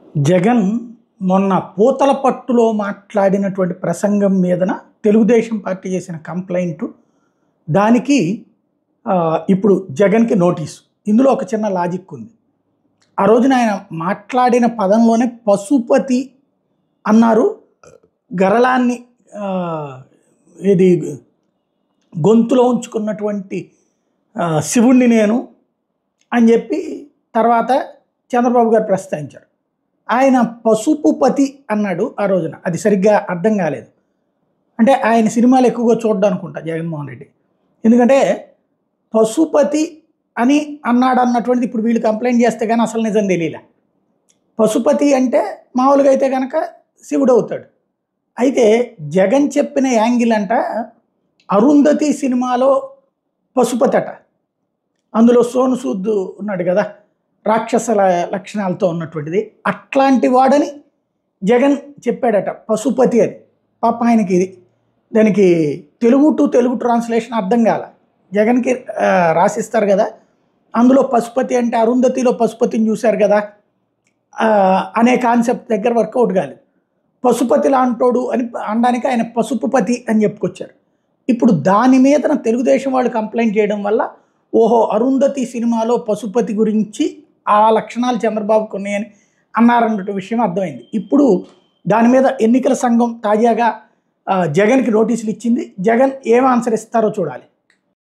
జగన్ మొన్న పూతల పట్టులో మాట్లాడినటువంటి ప్రసంగం మీదన తెలుగుదేశం పార్టీ చేసిన కంప్లైంట్ దానికి ఆ, ఇప్పుడు జగన్కి నోటీసు ఇందులో ఒక చిన్న లాజిక్ ఉంది ఆ రోజున ఆయన మాట్లాడిన పదంలోనే పశుపతి అన్నారు గరళాన్ని ఆ, ఇది గొంతులో ఉంచుకున్నటువంటి ఆ, శివుణ్ణి నేను అని చెప్పి తర్వాత చంద్రబాబు గారు ప్రస్తావించారు ఆయన పసుపుపతి అన్నాడు ఆ రోజున అది సరిగ్గా అర్థం కాలేదు అంటే ఆయన సినిమాలు ఎక్కువగా చూడ్డం అనుకుంటా జగన్మోహన్ రెడ్డి ఎందుకంటే పశుపతి అని అన్నాడు అన్నటువంటిది ఇప్పుడు వీళ్ళు కంప్లైంట్ చేస్తే కానీ అసలు నిజం తెలియలే పశుపతి అంటే మామూలుగా అయితే కనుక శివుడు అవుతాడు అయితే జగన్ చెప్పిన యాంగిల్ అంట అరుంధతి సినిమాలో పశుపతి అట అందులో సోను సూద్ ఉన్నాడు కదా రాక్షసల లక్షణాలతో ఉన్నటువంటిది అట్లాంటి వాడని జగన్ చెప్పాడట పశుపతి అని పాప ఆయనకి ఇది దానికి తెలుగు టు తెలుగు ట్రాన్స్లేషన్ అర్థం కాల జగన్కి ఆ, రాసిస్తారు కదా అందులో పశుపతి అంటే అరుంధతిలో పశుపతిని చూశారు కదా ఆ, అనే కాన్సెప్ట్ దగ్గర వర్కౌట్ కాలేదు పశుపతి లాంటోడు అని అనడానికి ఆయన పసుపుపతి అని చెప్పుకొచ్చారు ఇప్పుడు దాని మీద తెలుగుదేశం వాళ్ళు కంప్లైంట్ చేయడం వల్ల ఓహో అరుంధతి సినిమాలో పశుపతి గురించి ఆ లక్షణాలు చంద్రబాబుకు ఉన్నాయని అన్నారన్న విషయం అర్థమైంది ఇప్పుడు దాని మీద ఎన్నికల సంఘం తాజాగా ఆ, జగన్కి నోటీసులు ఇచ్చింది జగన్ ఏం ఆన్సర్ ఇస్తారో చూడాలి